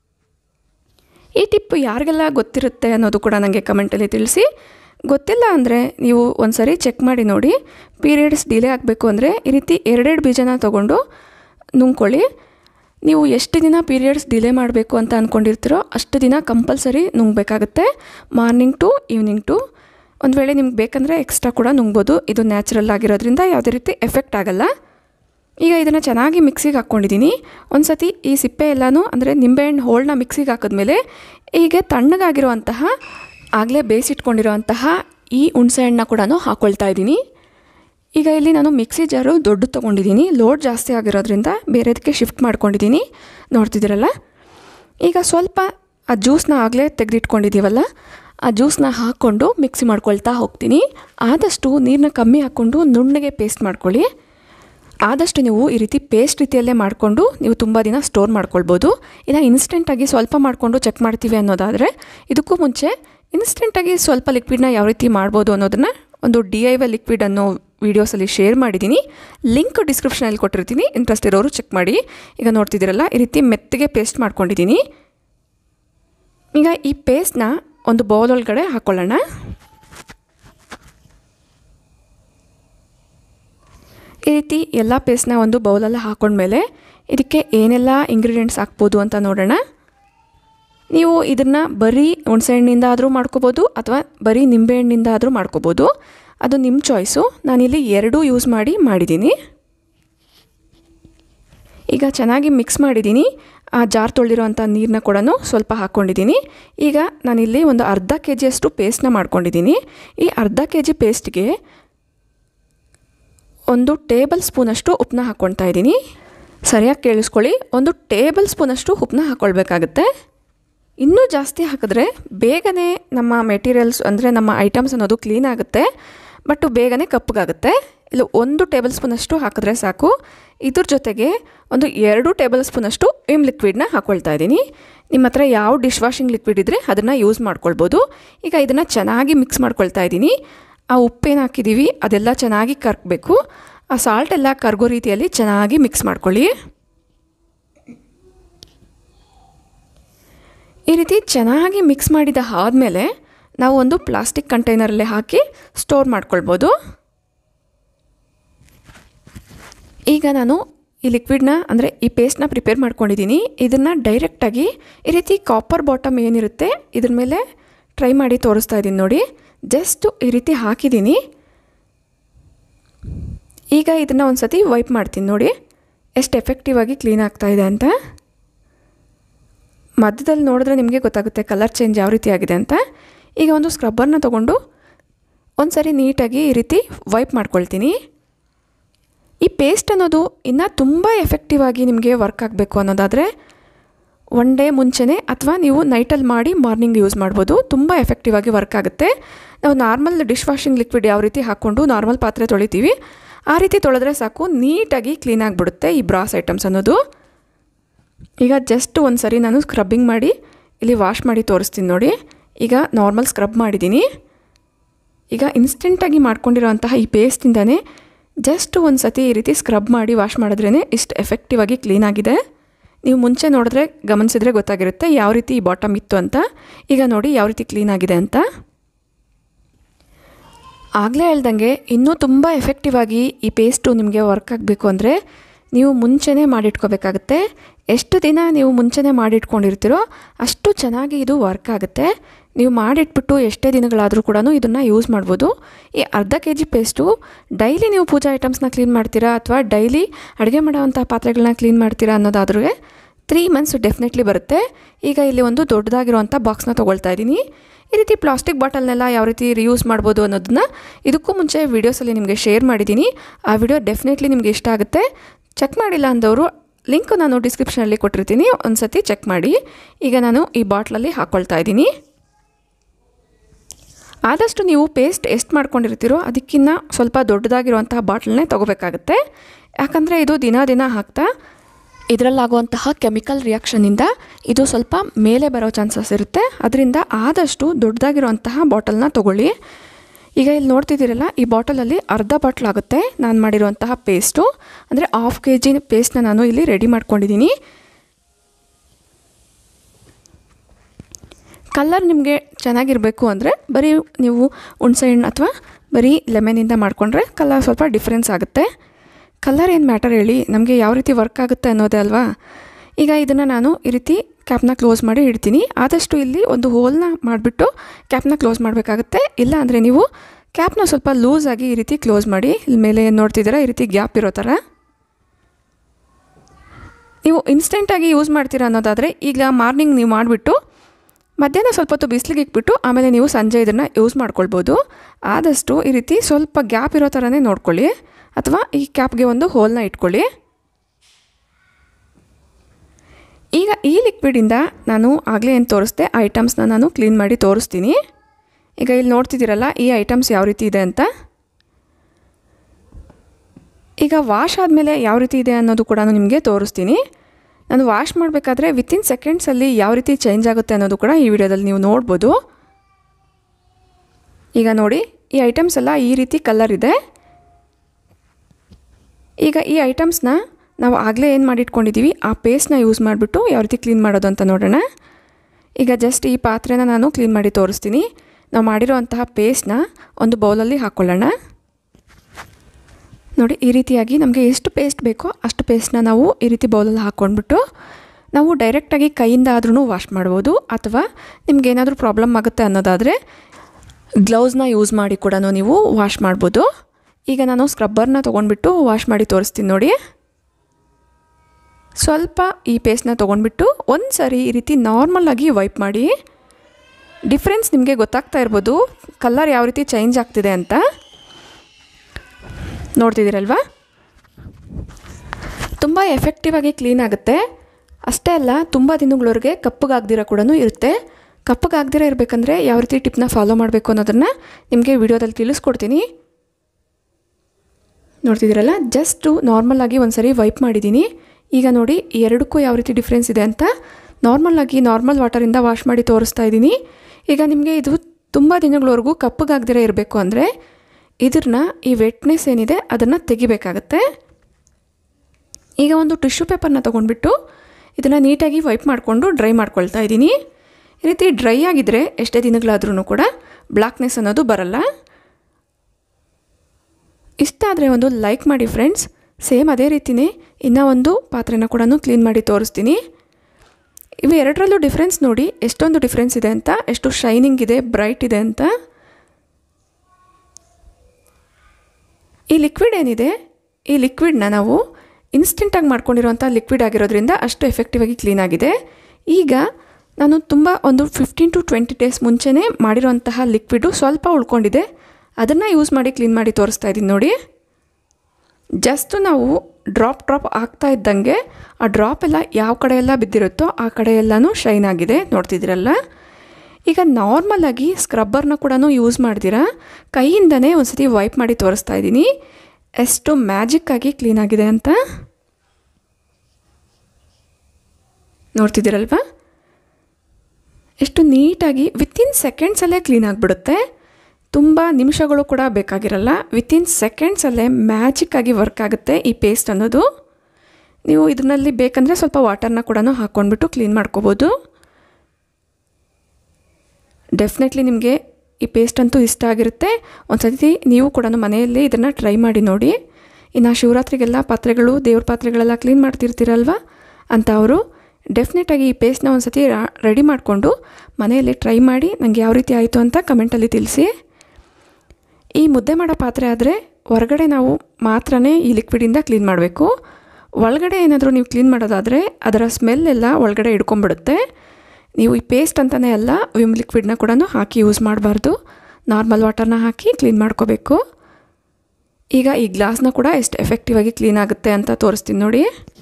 ಈ ಟಿಪ್ ಯಾರಿಗೆಲ್ಲ ಗೊತ್ತಿರುತ್ತೆ ಅನ್ನೋದು ಕೂಡ ನನಗೆ ಕಮೆಂಟಲ್ಲಿ ತಿಳಿಸಿ ಗೊತ್ತಿಲ್ಲ ಅಂದರೆ ನೀವು ಒಂದು ಸರಿ ಚೆಕ್ ಮಾಡಿ ನೋಡಿ ಪೀರಿಯಡ್ಸ್ ಡಿಲೇ ಆಗಬೇಕು ಅಂದರೆ ಈ ರೀತಿ ಎರಡೆರಡು ಬೀಜನ ತೊಗೊಂಡು ನುಂಗ್ಕೊಳ್ಳಿ ನೀವು ಎಷ್ಟು ದಿನ ಪೀರಿಯಡ್ಸ್ ಡಿಲೇ ಮಾಡಬೇಕು ಅಂತ ಅಂದ್ಕೊಂಡಿರ್ತೀರೋ ಅಷ್ಟು ದಿನ ಕಂಪಲ್ಸರಿ ನುಂಗಬೇಕಾಗತ್ತೆ ಮಾರ್ನಿಂಗ್ ಟು ಈವ್ನಿಂಗ್ ಟು ಒಂದು ವೇಳೆ ನಿಮ್ಗೆ ಬೇಕಂದರೆ ಎಕ್ಸ್ಟ್ರಾ ಕೂಡ ನುಂಗ್ಬೋದು ಇದು ನ್ಯಾಚುರಲ್ ಆಗಿರೋದ್ರಿಂದ ಯಾವುದೇ ರೀತಿ ಎಫೆಕ್ಟ್ ಆಗಲ್ಲ ಈಗ ಇದನ್ನು ಚೆನ್ನಾಗಿ ಮಿಕ್ಸಿಗೆ ಹಾಕ್ಕೊಂಡಿದ್ದೀನಿ ಒಂದು ಸತಿ ಈ ಸಿಪ್ಪೆ ಎಲ್ಲನೂ ಅಂದರೆ ನಿಂಬೆಹಣ್ಣು ಹೋಳನ್ನ ಮಿಕ್ಸಿಗೆ ಹಾಕಿದ್ಮೇಲೆ ಹೀಗೆ ತಣ್ಣಗಾಗಿರುವಂತಹ ಆಗಲೇ ಬೇಯಿಸಿಟ್ಕೊಂಡಿರೋಂತಹ ಈ ಹುಣಸೆ ಹಣ್ಣನ್ನ ಕೂಡ ಹಾಕ್ಕೊಳ್ತಾ ಇದ್ದೀನಿ ಈಗ ಇಲ್ಲಿ ನಾನು ಮಿಕ್ಸಿ ಜಾರು ದೊಡ್ಡ ತೊಗೊಂಡಿದ್ದೀನಿ ಲೋಡ್ ಜಾಸ್ತಿ ಆಗಿರೋದ್ರಿಂದ ಬೇರೆದಕ್ಕೆ ಶಿಫ್ಟ್ ಮಾಡ್ಕೊಂಡಿದ್ದೀನಿ ನೋಡ್ತಿದ್ದೀರಲ್ಲ ಈಗ ಸ್ವಲ್ಪ ಆ ಜ್ಯೂಸ್ನ ಆಗಲೇ ತೆಗೆದಿಟ್ಕೊಂಡಿದ್ದೀವಲ್ಲ ಆ ಜ್ಯೂಸ್ನ ಹಾಕ್ಕೊಂಡು ಮಿಕ್ಸಿ ಮಾಡ್ಕೊಳ್ತಾ ಹೋಗ್ತೀನಿ ಆದಷ್ಟು ನೀರನ್ನ ಕಮ್ಮಿ ಹಾಕ್ಕೊಂಡು ನುಣ್ಣಗೆ ಪೇಸ್ಟ್ ಮಾಡ್ಕೊಳ್ಳಿ ಆದಷ್ಟು ನೀವು ಈ ರೀತಿ ಪೇಸ್ಟ್ ರೀತಿಯಲ್ಲೇ ಮಾಡಿಕೊಂಡು ನೀವು ತುಂಬ ದಿನ ಸ್ಟೋರ್ ಮಾಡ್ಕೊಳ್ಬೋದು ಇಲ್ಲ ಇನ್ಸ್ಟೆಂಟಾಗಿ ಸ್ವಲ್ಪ ಮಾಡಿಕೊಂಡು ಚೆಕ್ ಮಾಡ್ತೀವಿ ಅನ್ನೋದಾದರೆ ಇದಕ್ಕೂ ಮುಂಚೆ ಇನ್ಸ್ಟೆಂಟಾಗಿ ಸ್ವಲ್ಪ ಲಿಕ್ವಿಡ್ನ ಯಾವ ರೀತಿ ಮಾಡ್ಬೋದು ಅನ್ನೋದನ್ನು ಒಂದು ಡಿ ಐ ವೈ ಲಿಕ್ವಿಡ್ ಅನ್ನೋ ವೀಡಿಯೋಸಲ್ಲಿ ಶೇರ್ ಮಾಡಿದ್ದೀನಿ ಲಿಂಕ್ ಡಿಸ್ಕ್ರಿಪ್ಷನಲ್ಲಿ ಕೊಟ್ಟಿರ್ತೀನಿ ಇಂಟ್ರೆಸ್ಟ್ ಇರೋರು ಚೆಕ್ ಮಾಡಿ ಈಗ ನೋಡ್ತಿದ್ದೀರಲ್ಲ ಈ ರೀತಿ ಮೆತ್ತಗೆ ಪೇಸ್ಟ್ ಮಾಡ್ಕೊಂಡಿದ್ದೀನಿ ಈಗ ಈ ಪೇಸ್ಟ್ನ ಒಂದು ಬೌಲ್ ಒಳಗಡೆ ಹಾಕ್ಕೊಳ್ಳೋಣ ಈ ರೀತಿ ಎಲ್ಲ ಪೇಸ್ಟ್ನ ಒಂದು ಬೌಲಲ್ಲಿ ಹಾಕೊಂಡ್ಮೇಲೆ ಇದಕ್ಕೆ ಏನೆಲ್ಲ ಇಂಗ್ರೀಡಿಯೆಂಟ್ಸ್ ಹಾಕ್ಬೋದು ಅಂತ ನೋಡೋಣ ನೀವು ಇದನ್ನು ಬರೀ ಹುಣಸೆಹಣ್ಣಿಂದ ಆದರೂ ಮಾಡ್ಕೋಬೋದು ಅಥವಾ ಬರೀ ನಿಂಬೆಹಣ್ಣಿಂದ ಆದರೂ ಮಾಡ್ಕೋಬೋದು ಅದು ನಿಮ್ಮ ಚಾಯ್ಸು ನಾನಿಲ್ಲಿ ಎರಡೂ ಯೂಸ್ ಮಾಡಿ ಮಾಡಿದ್ದೀನಿ ಈಗ ಚೆನ್ನಾಗಿ ಮಿಕ್ಸ್ ಮಾಡಿದ್ದೀನಿ ಆ ಜಾರ್ ತೊಳೆದಿರೋಂಥ ನೀರನ್ನ ಕೂಡ ಸ್ವಲ್ಪ ಹಾಕ್ಕೊಂಡಿದ್ದೀನಿ ಈಗ ನಾನಿಲ್ಲಿ ಒಂದು ಅರ್ಧ ಕೆ ಜಿಯಷ್ಟು ಪೇಸ್ಟ್ನ ಮಾಡ್ಕೊಂಡಿದ್ದೀನಿ ಈ ಅರ್ಧ ಕೆ ಜಿ ಪೇಸ್ಟ್ಗೆ ಒಂದು ಟೇಬಲ್ ಸ್ಪೂನಷ್ಟು ಉಪ್ಪನ್ನ ಹಾಕ್ಕೊಳ್ತಾ ಇದ್ದೀನಿ ಸರಿಯಾಗಿ ಕೇಳಿಸ್ಕೊಳ್ಳಿ ಒಂದು ಟೇಬಲ್ ಸ್ಪೂನಷ್ಟು ಉಪ್ಪನ್ನ ಹಾಕ್ಕೊಳ್ಬೇಕಾಗತ್ತೆ ಇನ್ನೂ ಜಾಸ್ತಿ ಹಾಕಿದ್ರೆ ಬೇಗನೆ ನಮ್ಮ ಮೆಟೀರಿಯಲ್ಸ್ ಅಂದರೆ ನಮ್ಮ ಐಟಮ್ಸ್ ಅನ್ನೋದು ಕ್ಲೀನ್ ಆಗುತ್ತೆ ಬಟ್ ಬೇಗನೆ ಕಪ್ಪಗಾಗುತ್ತೆ ಇಲ್ಲ ಒಂದು ಟೇಬಲ್ ಸ್ಪೂನಷ್ಟು ಹಾಕಿದ್ರೆ ಸಾಕು ಇದ್ರ ಜೊತೆಗೆ ಒಂದು ಎರಡು ಟೇಬಲ್ ಸ್ಪೂನಷ್ಟು ವಿಮ್ ಲಿಕ್ವಿಡ್ನ ಹಾಕ್ಕೊಳ್ತಾ ಇದ್ದೀನಿ ನಿಮ್ಮ ಹತ್ರ ಯಾವ ಡಿಶ್ ವಾಷಿಂಗ್ ಲಿಕ್ವಿಡ್ ಇದ್ದರೆ ಅದನ್ನು ಯೂಸ್ ಮಾಡ್ಕೊಳ್ಬೋದು ಈಗ ಇದನ್ನು ಚೆನ್ನಾಗಿ ಮಿಕ್ಸ್ ಮಾಡ್ಕೊಳ್ತಾ ಇದ್ದೀನಿ ಆ ಉಪ್ಪೇನು ಹಾಕಿದ್ದೀವಿ ಅದೆಲ್ಲ ಚೆನ್ನಾಗಿ ಕರ್ಕಬೇಕು ಆ ಸಾಲ್ಟ್ ಎಲ್ಲ ಕರ್ಗೋ ರೀತಿಯಲ್ಲಿ ಚೆನ್ನಾಗಿ ಮಿಕ್ಸ್ ಮಾಡ್ಕೊಳ್ಳಿ ಈ ರೀತಿ ಚೆನ್ನಾಗಿ ಮಿಕ್ಸ್ ಮಾಡಿದ ಆದಮೇಲೆ ನಾವು ಒಂದು ಪ್ಲಾಸ್ಟಿಕ್ ಕಂಟೈನರಲ್ಲಿ ಹಾಕಿ ಸ್ಟೋರ್ ಮಾಡ್ಕೊಳ್ಬೋದು ಈಗ ನಾನು ಈ ಲಿಕ್ವಿಡ್ನ ಅಂದರೆ ಈ ಪೇಸ್ಟ್ನ ಪ್ರಿಪೇರ್ ಮಾಡ್ಕೊಂಡಿದ್ದೀನಿ ಇದನ್ನು ಡೈರೆಕ್ಟಾಗಿ ಈ ರೀತಿ ಕಾಪರ್ ಬಾಟಮ್ ಏನಿರುತ್ತೆ ಇದ್ರ ಮೇಲೆ ಟ್ರೈ ಮಾಡಿ ತೋರಿಸ್ತಾ ಇದ್ದೀನಿ ನೋಡಿ ಜಸ್ಟು ಈ ರೀತಿ ಹಾಕಿದ್ದೀನಿ ಈಗ ಇದನ್ನು ಒಂದು ಸತಿ ವೈಪ್ ಮಾಡ್ತೀನಿ ನೋಡಿ ಎಷ್ಟು ಎಫೆಕ್ಟಿವ್ ಆಗಿ ಕ್ಲೀನ್ ಆಗ್ತಾ ಇದೆ ಅಂತ ಮಧ್ಯದಲ್ಲಿ ನೋಡಿದ್ರೆ ನಿಮಗೆ ಗೊತ್ತಾಗುತ್ತೆ ಕಲರ್ ಚೇಂಜ್ ಯಾವ ರೀತಿ ಆಗಿದೆ ಅಂತ ಈಗ ಒಂದು ಸ್ಕ್ರಬ್ಬರ್ನ ತೊಗೊಂಡು ಒಂದು ಸರಿ ನೀಟಾಗಿ ಈ ರೀತಿ ವೈಪ್ ಮಾಡ್ಕೊಳ್ತೀನಿ ಈ ಪೇಸ್ಟ್ ಅನ್ನೋದು ಇನ್ನು ತುಂಬ ಎಫೆಕ್ಟಿವ್ ಆಗಿ ನಿಮಗೆ ವರ್ಕ್ ಆಗಬೇಕು ಅನ್ನೋದಾದರೆ ಒನ್ ಡೇ ಮುಂಚೆನೇ ಅಥವಾ ನೀವು ನೈಟಲ್ಲಿ ಮಾಡಿ ಮಾರ್ನಿಂಗ್ ಯೂಸ್ ಮಾಡ್ಬೋದು ತುಂಬ ಎಫೆಕ್ಟಿವ್ ಆಗಿ ವರ್ಕ್ ಆಗುತ್ತೆ ನಾವು ನಾರ್ಮಲ್ ಡಿಶ್ ವಾಷಿಂಗ್ ಲಿಕ್ವಿಡ್ ಯಾವ ರೀತಿ ಹಾಕ್ಕೊಂಡು ನಾರ್ಮಲ್ ಪಾತ್ರೆ ತೊಳಿತೀವಿ ಆ ರೀತಿ ತೊಳೆದ್ರೆ ಸಾಕು ನೀಟಾಗಿ ಕ್ಲೀನ್ ಆಗಿಬಿಡುತ್ತೆ ಈ ಬ್ರಾಸ್ ಐಟಮ್ಸ್ ಅನ್ನೋದು ಈಗ ಜಸ್ಟ್ ಒಂದು ಸರಿ ನಾನು ಸ್ಕ್ರಬ್ಬಿಂಗ್ ಮಾಡಿ ಇಲ್ಲಿ ವಾಶ್ ಮಾಡಿ ತೋರಿಸ್ತೀನಿ ನೋಡಿ ಈಗ ನಾರ್ಮಲ್ ಸ್ಕ್ರಬ್ ಮಾಡಿದ್ದೀನಿ ಈಗ ಇನ್ಸ್ಟೆಂಟಾಗಿ ಮಾಡ್ಕೊಂಡಿರೋಂತಹ ಈ ಪೇಸ್ಟಿಂದನೇ ಜಸ್ಟ್ ಒಂದು ಸತಿ ಈ ರೀತಿ ಸ್ಕ್ರಬ್ ಮಾಡಿ ವಾಶ್ ಮಾಡಿದ್ರೇ ಇಷ್ಟು ಎಫೆಕ್ಟಿವ್ ಆಗಿ ಕ್ಲೀನ್ ಆಗಿದೆ ನೀವು ಮುಂಚೆ ನೋಡಿದ್ರೆ ಗಮನಿಸಿದ್ರೆ ಗೊತ್ತಾಗಿರುತ್ತೆ ಯಾವ ರೀತಿ ಈ ಬಾಟಮ್ ಇತ್ತು ಅಂತ ಈಗ ನೋಡಿ ಯಾವ ರೀತಿ ಕ್ಲೀನ್ ಆಗಿದೆ ಅಂತ ಆಗಲೇ ಹೇಳ್ದಂಗೆ ಇನ್ನೂ ತುಂಬ ಎಫೆಕ್ಟಿವ್ ಆಗಿ ಈ ಪೇಸ್ಟು ನಿಮಗೆ ವರ್ಕ್ ಆಗಬೇಕು ಅಂದರೆ ನೀವು ಮುಂಚೆನೇ ಮಾಡಿಟ್ಕೋಬೇಕಾಗುತ್ತೆ ಎಷ್ಟು ದಿನ ನೀವು ಮುಂಚೆನೇ ಮಾಡಿಟ್ಕೊಂಡಿರ್ತೀರೋ ಅಷ್ಟು ಚೆನ್ನಾಗಿ ಇದು ವರ್ಕ್ ಆಗುತ್ತೆ ನೀವು ಮಾಡಿಟ್ಬಿಟ್ಟು ಎಷ್ಟೇ ದಿನಗಳಾದರೂ ಕೂಡ ಇದನ್ನು ಯೂಸ್ ಮಾಡ್ಬೋದು ಈ ಅರ್ಧ ಕೆ ಜಿ ಪೇಸ್ಟು ಡೈಲಿ ನೀವು ಪೂಜಾ ಐಟಮ್ಸ್ನ ಕ್ಲೀನ್ ಮಾಡ್ತೀರಾ ಅಥವಾ ಡೈಲಿ ಅಡುಗೆ ಮಾಡೋವಂಥ ಪಾತ್ರೆಗಳನ್ನ ಕ್ಲೀನ್ ಮಾಡ್ತೀರಾ ಅನ್ನೋದಾದ್ರೂ ತ್ರೀ ಮಂತ್ಸ್ ಡೆಫಿನೆಟ್ಲಿ ಬರುತ್ತೆ ಈಗ ಇಲ್ಲಿ ಒಂದು ದೊಡ್ಡದಾಗಿರುವಂಥ ಬಾಕ್ಸ್ನ ತೊಗೊಳ್ತಾ ಇದ್ದೀನಿ ಈ ರೀತಿ ಪ್ಲಾಸ್ಟಿಕ್ ಬಾಟಲ್ನೆಲ್ಲ ಯಾವ ರೀತಿ ರಿಯೂಸ್ ಮಾಡ್ಬೋದು ಅನ್ನೋದನ್ನ ಇದಕ್ಕೂ ಮುಂಚೆ ವೀಡಿಯೋಸಲ್ಲಿ ನಿಮಗೆ ಶೇರ್ ಮಾಡಿದ್ದೀನಿ ಆ ವಿಡಿಯೋ ಡೆಫಿನೆಟ್ಲಿ ನಿಮಗೆ ಇಷ್ಟ ಆಗುತ್ತೆ ಚೆಕ್ ಮಾಡಿಲ್ಲ ಅಂದವರು ಲಿಂಕ್ ನಾನು ಡಿಸ್ಕ್ರಿಪ್ಷನಲ್ಲಿ ಕೊಟ್ಟಿರ್ತೀನಿ ಒಂದು ಸತಿ ಚೆಕ್ ಮಾಡಿ ಈಗ ನಾನು ಈ ಬಾಟ್ಲಲ್ಲಿ ಹಾಕ್ಕೊಳ್ತಾ ಇದ್ದೀನಿ ಆದಷ್ಟು ನೀವು ಪೇಸ್ಟ್ ಎಷ್ಟು ಮಾಡ್ಕೊಂಡಿರ್ತೀರೋ ಅದಕ್ಕಿಂತ ಸ್ವಲ್ಪ ದೊಡ್ಡದಾಗಿರುವಂತಹ ಬಾಟ್ಲನ್ನೇ ತೊಗೋಬೇಕಾಗತ್ತೆ ಯಾಕಂದರೆ ಇದು ದಿನ ದಿನ ಹಾಕ್ತಾ ಇದರಲ್ಲಾಗುವಂತಹ ಕೆಮಿಕಲ್ ರಿಯಾಕ್ಷನ್ನಿಂದ ಇದು ಸ್ವಲ್ಪ ಮೇಲೆ ಬರೋ ಚಾನ್ಸಸ್ ಇರುತ್ತೆ ಅದರಿಂದ ಆದಷ್ಟು ದೊಡ್ಡದಾಗಿರುವಂತಹ ಬಾಟಲ್ನ ತೊಗೊಳ್ಳಿ ಈಗ ಇಲ್ಲಿ ನೋಡ್ತಿದ್ದೀರಲ್ಲ ಈ ಬಾಟಲಲ್ಲಿ ಅರ್ಧ ಬಾಟ್ಲ್ ಆಗುತ್ತೆ ನಾನು ಮಾಡಿರುವಂತಹ ಪೇಸ್ಟು ಅಂದರೆ ಹಾಫ್ ಕೆ ಜಿ ಪೇಸ್ಟ್ನ ನಾನು ಇಲ್ಲಿ ರೆಡಿ ಮಾಡ್ಕೊಂಡಿದ್ದೀನಿ ಕಲರ್ ನಿಮಗೆ ಚೆನ್ನಾಗಿರಬೇಕು ಅಂದರೆ ಬರೀ ನೀವು ಹುಣಸೆಹಣ್ಣು ಅಥವಾ ಬರೀ ಲೆಮನಿಂದ ಮಾಡಿಕೊಂಡ್ರೆ ಕಲರ್ ಸ್ವಲ್ಪ ಡಿಫ್ರೆನ್ಸ್ ಆಗುತ್ತೆ ಕಲರ್ ಏನು ಮ್ಯಾಟರ್ ಹೇಳಿ ನಮಗೆ ಯಾವ ರೀತಿ ವರ್ಕ್ ಆಗುತ್ತೆ ಅನ್ನೋದೇ ಅಲ್ವಾ ಈಗ ಇದನ್ನು ನಾನು ಈ ರೀತಿ ಕ್ಯಾಪ್ನ ಕ್ಲೋಸ್ ಮಾಡಿ ಇಡ್ತೀನಿ ಆದಷ್ಟು ಇಲ್ಲಿ ಒಂದು ಹೋಲ್ನ ಮಾಡಿಬಿಟ್ಟು ಕ್ಯಾಪ್ನ ಕ್ಲೋಸ್ ಮಾಡಬೇಕಾಗುತ್ತೆ ಇಲ್ಲ ಅಂದರೆ ನೀವು ಕ್ಯಾಪ್ನ ಸ್ವಲ್ಪ ಲೂಸಾಗಿ ಈ ರೀತಿ ಕ್ಲೋಸ್ ಮಾಡಿ ಇಲ್ಲಿ ಮೇಲೆ ಏನು ನೋಡ್ತಿದ್ದೀರಾ ಈ ರೀತಿ ಗ್ಯಾಪ್ ಇರೋ ಥರ ನೀವು ಇನ್ಸ್ಟೆಂಟಾಗಿ ಯೂಸ್ ಮಾಡ್ತೀರಾ ಅನ್ನೋದಾದರೆ ಈಗ ಮಾರ್ನಿಂಗ್ ನೀವು ಮಾಡಿಬಿಟ್ಟು ಮಧ್ಯಾಹ್ನ ಸ್ವಲ್ಪ ಹೊತ್ತು ಬಿಸಿಲಿಗೆ ಇಟ್ಬಿಟ್ಟು ಆಮೇಲೆ ನೀವು ಸಂಜೆ ಇದನ್ನು ಯೂಸ್ ಮಾಡ್ಕೊಳ್ಬೋದು ಆದಷ್ಟು ಈ ರೀತಿ ಸ್ವಲ್ಪ ಗ್ಯಾಪ್ ಇರೋ ಥರನೇ ನೋಡ್ಕೊಳ್ಳಿ ಅಥವಾ ಈ ಕ್ಯಾಪ್ಗೆ ಒಂದು ಹೋಲ್ನ ಇಟ್ಕೊಳ್ಳಿ ಈಗ ಈ ಲಿಕ್ವಿಡಿಂದ ನಾನು ಆಗಲೇ ಏನು ತೋರಿಸ್ದೆ ಐಟಮ್ಸ್ನ ನಾನು ಕ್ಲೀನ್ ಮಾಡಿ ತೋರಿಸ್ತೀನಿ ಈಗ ಇಲ್ಲಿ ನೋಡ್ತಿದ್ದೀರಲ್ಲ ಈ ಐಟಮ್ಸ್ ಯಾವ ರೀತಿ ಇದೆ ಅಂತ ಈಗ ವಾಶ್ ಆದಮೇಲೆ ಯಾವ ರೀತಿ ಇದೆ ಅನ್ನೋದು ಕೂಡ ನಿಮಗೆ ತೋರಿಸ್ತೀನಿ ನಾನು ವಾಶ್ ಮಾಡಬೇಕಾದ್ರೆ ವಿತಿನ್ ಸೆಕೆಂಡ್ಸಲ್ಲಿ ಯಾವ ರೀತಿ ಚೇಂಜ್ ಆಗುತ್ತೆ ಅನ್ನೋದು ಕೂಡ ಈ ವಿಡಿಯೋದಲ್ಲಿ ನೀವು ನೋಡ್ಬೋದು ಈಗ ನೋಡಿ ಈ ಐಟಮ್ಸ್ ಎಲ್ಲ ಈ ರೀತಿ ಕಲರ್ ಇದೆ ಈಗ ಈ ಐಟಮ್ಸ್ನ ನಾವು ಆಗಲೇ ಏನು ಮಾಡಿಟ್ಕೊಂಡಿದ್ದೀವಿ ಆ ಪೇಸ್ಟ್ನ ಯೂಸ್ ಮಾಡಿಬಿಟ್ಟು ಯಾವ ರೀತಿ ಕ್ಲೀನ್ ಮಾಡೋದು ಅಂತ ನೋಡೋಣ ಈಗ ಜಸ್ಟ್ ಈ ಪಾತ್ರೆನ ನಾನು ಕ್ಲೀನ್ ಮಾಡಿ ತೋರಿಸ್ತೀನಿ ನಾವು ಮಾಡಿರೋಂತಹ ಪೇಸ್ಟ್ನ ಒಂದು ಬೌಲಲ್ಲಿ ಹಾಕ್ಕೊಳ್ಳೋಣ ನೋಡಿ ಈ ರೀತಿಯಾಗಿ ನಮಗೆ ಎಷ್ಟು ಪೇಸ್ಟ್ ಬೇಕೋ ಅಷ್ಟು ಪೇಸ್ಟ್ನ ನಾವು ಈ ರೀತಿ ಬೌಲಲ್ಲಿ ಹಾಕ್ಕೊಂಡ್ಬಿಟ್ಟು ನಾವು ಡೈರೆಕ್ಟಾಗಿ ಕೈಯಿಂದ ಆದ್ರೂ ವಾಶ್ ಮಾಡ್ಬೋದು ಅಥವಾ ನಿಮ್ಗೆ ಏನಾದರೂ ಪ್ರಾಬ್ಲಮ್ ಆಗುತ್ತೆ ಅನ್ನೋದಾದರೆ ಗ್ಲೌಸ್ನ ಯೂಸ್ ಮಾಡಿ ಕೂಡ ನೀವು ವಾಶ್ ಮಾಡ್ಬೋದು ಈಗ ನಾನು ಸ್ಕ್ರಬ್ಬರ್ನ ತೊಗೊಂಡ್ಬಿಟ್ಟು ವಾಶ್ ಮಾಡಿ ತೋರಿಸ್ತೀನಿ ನೋಡಿ ಸ್ವಲ್ಪ ಈ ಪೇಸ್ಟ್ನ ತೊಗೊಂಡ್ಬಿಟ್ಟು ಒಂದು ಸರಿ ಈ ರೀತಿ ನಾರ್ಮಲಾಗಿ ವೈಪ್ ಮಾಡಿ ಡಿಫ್ರೆನ್ಸ್ ನಿಮಗೆ ಗೊತ್ತಾಗ್ತಾ ಇರ್ಬೋದು ಕಲರ್ ಯಾವ ರೀತಿ ಚೇಂಜ್ ಆಗ್ತಿದೆ ಅಂತ ನೋಡ್ತಿದ್ದೀರಲ್ವಾ ತುಂಬ ಎಫೆಕ್ಟಿವ್ ಆಗಿ ಕ್ಲೀನ್ ಆಗುತ್ತೆ ಅಷ್ಟೇ ಅಲ್ಲ ತುಂಬ ದಿನಗಳವರೆಗೆ ಕಪ್ಪಗಾಗ್ದಿರೋ ಕೂಡ ಇರುತ್ತೆ ಕಪ್ಪಗಾಗ್ದಿರ ಇರಬೇಕಂದ್ರೆ ಯಾವ ರೀತಿ ಟಿಪ್ನ ಫಾಲೋ ಮಾಡಬೇಕು ಅನ್ನೋದನ್ನು ನಿಮಗೆ ವಿಡಿಯೋದಲ್ಲಿ ತಿಳಿಸ್ಕೊಡ್ತೀನಿ ನೋಡ್ತಿದ್ದೀರಲ್ಲ ಜಸ್ಟು ನಾರ್ಮಲಾಗಿ ಒಂದು ಸರಿ ವೈಪ್ ಮಾಡಿದ್ದೀನಿ ಈಗ ನೋಡಿ ಈ ಎರಡಕ್ಕೂ ಯಾವ ರೀತಿ ಡಿಫ್ರೆನ್ಸ್ ಇದೆ ಅಂತ ನಾರ್ಮಲಾಗಿ ನಾರ್ಮಲ್ ವಾಟರಿಂದ ವಾಶ್ ಮಾಡಿ ತೋರಿಸ್ತಾ ಇದ್ದೀನಿ ಈಗ ನಿಮಗೆ ಇದು ತುಂಬ ದಿನಗಳವರೆಗೂ ಕಪ್ಪಗಾಗ್ದಿರ ಇರಬೇಕು ಅಂದರೆ ಇದನ್ನ ಈ ವೆಟ್ನೆಸ್ ಏನಿದೆ ಅದನ್ನು ತೆಗಿಬೇಕಾಗತ್ತೆ ಈಗ ಒಂದು ಟಿಶ್ಯೂ ಪೇಪರ್ನ ತೊಗೊಂಡ್ಬಿಟ್ಟು ಇದನ್ನು ನೀಟಾಗಿ ವೈಪ್ ಮಾಡಿಕೊಂಡು ಡ್ರೈ ಮಾಡ್ಕೊಳ್ತಾ ಇದ್ದೀನಿ ಈ ರೀತಿ ಡ್ರೈ ಆಗಿದ್ದರೆ ಎಷ್ಟೇ ದಿನಗಳಾದ್ರೂ ಕೂಡ ಬ್ಲ್ಯಾಕ್ನೆಸ್ ಅನ್ನೋದು ಬರಲ್ಲ ಇಷ್ಟ ಆದರೆ ಒಂದು ಲೈಕ್ ಮಾಡಿ ಫ್ರೆಂಡ್ಸ್ ಸೇಮ್ ಅದೇ ರೀತಿಯೇ ಇನ್ನೂ ಒಂದು ಪಾತ್ರೆನ ಕೂಡ ಕ್ಲೀನ್ ಮಾಡಿ ತೋರಿಸ್ತೀನಿ ಇವು ಎರಡರಲ್ಲೂ ಡಿಫ್ರೆನ್ಸ್ ನೋಡಿ ಎಷ್ಟೊಂದು ಡಿಫ್ರೆನ್ಸ್ ಇದೆ ಅಂತ ಎಷ್ಟು ಶೈನಿಂಗ್ ಇದೆ ಬ್ರೈಟ್ ಇದೆ ಅಂತ ಈ ಲಿಕ್ವಿಡ್ ಏನಿದೆ ಈ ಲಿಕ್ವಿಡ್ನ ನಾವು ಇನ್ಸ್ಟೆಂಟಾಗಿ ಮಾಡ್ಕೊಂಡಿರೋಂಥ ಲಿಕ್ವಿಡ್ ಆಗಿರೋದ್ರಿಂದ ಅಷ್ಟು ಎಫೆಕ್ಟಿವ್ ಆಗಿ ಕ್ಲೀನ್ ಆಗಿದೆ ಈಗ ನಾನು ತುಂಬ ಒಂದು ಫಿಫ್ಟೀನ್ ಟು ಟ್ವೆಂಟಿ ಡೇಸ್ ಮುಂಚೆನೇ ಮಾಡಿರೋಂತಹ ಲಿಕ್ವಿಡು ಸ್ವಲ್ಪ ಉಳ್ಕೊಂಡಿದೆ ಅದನ್ನು ಯೂಸ್ ಮಾಡಿ ಕ್ಲೀನ್ ಮಾಡಿ ತೋರಿಸ್ತಾ ಇದ್ದೀನಿ ನೋಡಿ ಜಸ್ಟ್ ನಾವು ಡ್ರಾಪ್ ಡ್ರಾಪ್ ಆಗ್ತಾ ಇದ್ದಂಗೆ ಆ ಡ್ರಾಪ್ ಎಲ್ಲ ಯಾವ ಕಡೆ ಎಲ್ಲ ಬಿದ್ದಿರುತ್ತೋ ಆ ಕಡೆ ಎಲ್ಲನೂ ಶೈನ್ ಆಗಿದೆ ನೋಡ್ತಿದ್ದೀರಲ್ಲ ಈಗ ನಾರ್ಮಲಾಗಿ ಸ್ಕ್ರಬ್ಬರ್ನ ಕೂಡ ಯೂಸ್ ಮಾಡ್ತೀರಾ ಕೈಯಿಂದನೇ ಒಂದ್ಸತಿ ವೈಪ್ ಮಾಡಿ ತೋರಿಸ್ತಾ ಇದ್ದೀನಿ ಎಷ್ಟು ಮ್ಯಾಜಿಕ್ಕಾಗಿ ಕ್ಲೀನ್ ಆಗಿದೆ ಅಂತ ನೋಡ್ತಿದ್ದೀರಲ್ವಾ ಎಷ್ಟು ನೀಟಾಗಿ ವಿತಿನ್ ಸೆಕೆಂಡ್ಸಲ್ಲೇ ಕ್ಲೀನ್ ಆಗಿಬಿಡುತ್ತೆ ತುಂಬ ನಿಮಿಷಗಳು ಕೂಡ ಬೇಕಾಗಿರಲ್ಲ ವಿತಿನ್ ಸೆಕೆಂಡ್ಸಲ್ಲೇ ಮ್ಯಾಜಿಕ್ಕಾಗಿ ವರ್ಕ್ ಆಗುತ್ತೆ ಈ ಪೇಸ್ಟ್ ಅನ್ನೋದು ನೀವು ಇದರಲ್ಲಿ ಬೇಕಂದರೆ ಸ್ವಲ್ಪ ವಾಟರ್ನ ಕೂಡ ಹಾಕ್ಕೊಂಡ್ಬಿಟ್ಟು ಕ್ಲೀನ್ ಮಾಡ್ಕೋಬೋದು ಡೆಫಿನೆಟ್ಲಿ ನಿಮಗೆ ಈ ಪೇಸ್ಟ್ ಅಂತೂ ಇಷ್ಟ ಆಗಿರುತ್ತೆ ಒಂದು ಸತಿ ನೀವು ಕೂಡ ಮನೆಯಲ್ಲಿ ಇದನ್ನು ಟ್ರೈ ಮಾಡಿ ನೋಡಿ ಇನ್ನು ಶಿವರಾತ್ರಿಗೆಲ್ಲ ಪಾತ್ರೆಗಳು ದೇವ್ರ ಪಾತ್ರೆಗಳೆಲ್ಲ ಕ್ಲೀನ್ ಮಾಡ್ತಿರ್ತೀರಲ್ವ ಅಂತ ಅವರು ಡೆಫಿನೆಟಾಗಿ ಈ ಪೇಸ್ಟ್ನ ಒಂದು ಸತಿ ರೆಡಿ ಮಾಡಿಕೊಂಡು ಮನೆಯಲ್ಲಿ ಟ್ರೈ ಮಾಡಿ ನನಗೆ ಯಾವ ರೀತಿ ಆಯಿತು ಅಂತ ಕಮೆಂಟಲ್ಲಿ ತಿಳಿಸಿ ಈ ಮುದ್ದೆ ಮಾಡೋ ಪಾತ್ರೆ ಆದರೆ ಹೊರಗಡೆ ನಾವು ಮಾತ್ರನೇ ಈ ಲಿಕ್ವಿಡಿಂದ ಕ್ಲೀನ್ ಮಾಡಬೇಕು ಒಳಗಡೆ ಏನಾದರೂ ನೀವು ಕ್ಲೀನ್ ಮಾಡೋದಾದರೆ ಅದರ ಸ್ಮೆಲ್ ಎಲ್ಲ ಒಳಗಡೆ ಹಿಡ್ಕೊಂಬಿಡುತ್ತೆ ನೀವು ಈ ಪೇಸ್ಟ್ ಅಂತಲೇ ಅಲ್ಲ ವಿಮ್ ಲಿಕ್ವಿಡ್ನ ಕೂಡ ಹಾಕಿ ಯೂಸ್ ಮಾಡಬಾರ್ದು ನಾರ್ಮಲ್ ವಾಟರ್ನ ಹಾಕಿ ಕ್ಲೀನ್ ಮಾಡ್ಕೋಬೇಕು ಈಗ ಈ ಗ್ಲಾಸ್ನ ಕೂಡ ಎಷ್ಟು ಎಫೆಕ್ಟಿವ್ ಆಗಿ ಕ್ಲೀನ್ ಆಗುತ್ತೆ ಅಂತ ತೋರಿಸ್ತೀನಿ ನೋಡಿ